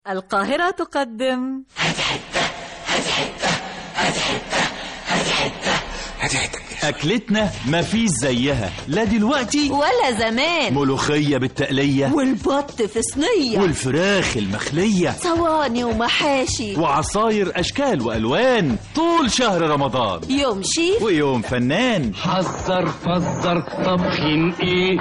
القاهرة تقدم أكلتنا مفيش زيها لا دلوقتي ولا زمان ملوخية بالتقلية والبط في صينية والفراخ المخلية صواني ومحاشي وعصاير أشكال وألوان طول شهر رمضان يوم شيف ويوم فنان حذر فزر طبخين ايه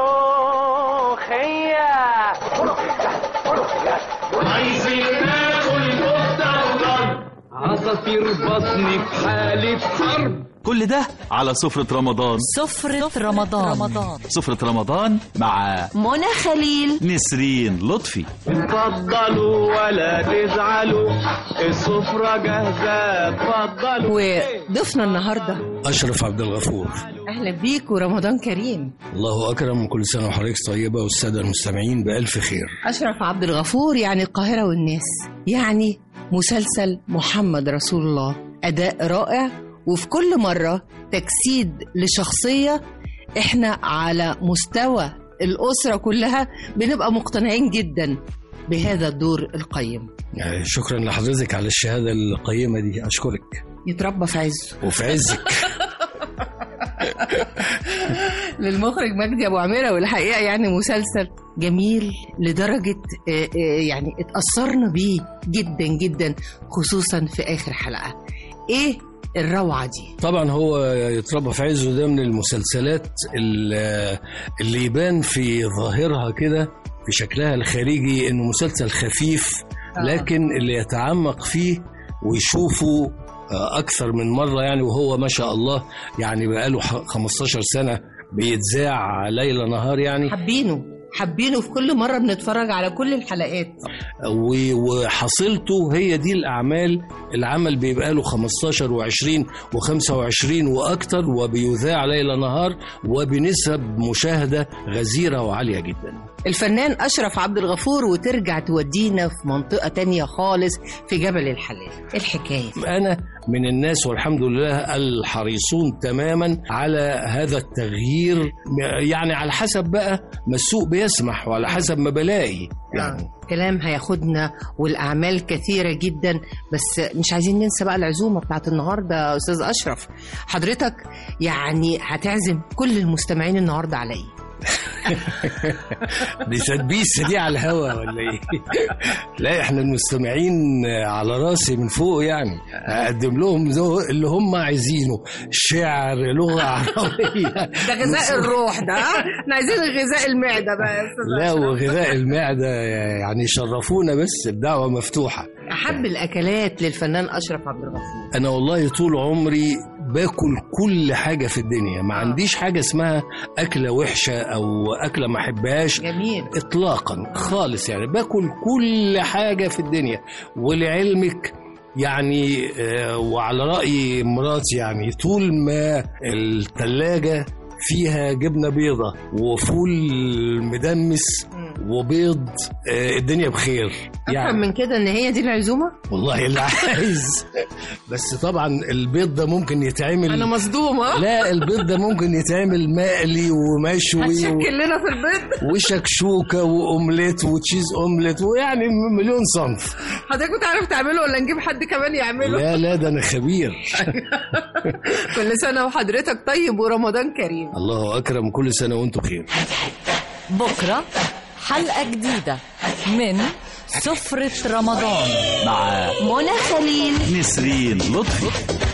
عايزين ناكل كفته وضرب عصافير بطني في حالة حرب كل ده على سفرة رمضان سفرة رمضان رمضان سفرة رمضان مع منى خليل نسرين لطفي اتفضلوا ولا تزعلوا السفرة جاهزة اتفضلوا وضيفنا النهارده أشرف عبد الغفور اهلا بيك ورمضان كريم الله أكرم كل سنة وحضرتك طيبة والسادة المستمعين بألف خير اشرف عبد الغفور يعني القاهره والناس يعني مسلسل محمد رسول الله اداء رائع وفي كل مره تجسيد لشخصيه احنا على مستوى الاسره كلها بنبقى مقتنعين جدا بهذا الدور القيم يعني شكرا لحضرتك على الشهادة القيمة دي أشكرك يتربى في عزه وفي عزك للمخرج مجدي ابو عميره والحقيقه يعني مسلسل جميل لدرجه آه، آه، يعني اتاثرنا بيه جدا جدا خصوصا في اخر حلقه ايه الروعه دي طبعا هو يتربى في عزه ده من المسلسلات ال- اللي يبان في ظاهرها كده في شكلها الخارجي انه مسلسل خفيف لكن اللي يتعمق فيه ويشوفه آه، اكثر من مره يعني وهو ما شاء الله يعني بقاله ح- 15 سنه بيتذاع ليل نهار يعني حابينه حابينه في كل مره بنتفرج على كل الحلقات و- وحصيلته هي دي الاعمال العمل بيبقى له 15 و20 و25 واكتر وبيذاع ليل نهار وبنسب مشاهده غزيره وعاليه جدا الفنان اشرف عبد الغفور وترجع تودينا في منطقه تانية خالص في جبل الحلال الحكايه انا من الناس والحمد لله الحريصون تماما على هذا التغيير يعني على حسب بقى ما السوق بيسمح وعلى حسب ما بلاقي يعني كلام هياخدنا والاعمال كثيره جدا بس مش عايزين ننسى بقى العزومه بتاعت النهارده يا استاذ اشرف حضرتك يعني هتعزم كل المستمعين النهارده على ايه دي تدبيسه دي على الهوا ولا ايه؟ لا احنا المستمعين على راسي من فوق يعني اقدم لهم ذو- اللي هم عايزينه شعر لغه عربيه ده غذاء الروح ده ها؟ احنا عايزين غذاء المعده بقى يا استاذ لا أشرف. وغذاء المعده يعني شرفونا بس الدعوه مفتوحه احب الاكلات للفنان اشرف عبد الغفور انا والله طول عمري باكل كل حاجه في الدنيا ما عنديش حاجه اسمها اكله وحشه او اكله ما احبهاش جميل اطلاقا خالص يعني باكل كل حاجه في الدنيا ولعلمك يعني آه، وعلى راي مراتي يعني طول ما الثلاجه فيها جبنه بيضه وفول مدمس وبيض آه، الدنيا بخير افهم يعني من كده ان هي دي العزومه والله اللي عايز بس طبعا البيض ده ممكن يتعمل انا مصدومه لا البيض ده ممكن يتعمل مقلي ومشوي و... هتشكل لنا في البيت وشكشوكه واومليت وتشيز اومليت ويعني مليون صنف حضرتك بتعرف تعمله ولا نجيب حد كمان يعمله لا لا ده انا خبير كل سنه وحضرتك طيب ورمضان كريم الله اكرم كل سنه وانتم بخير بكرة حلقة جديدة من سفرة رمضان مع منى خليل نسرين لطفي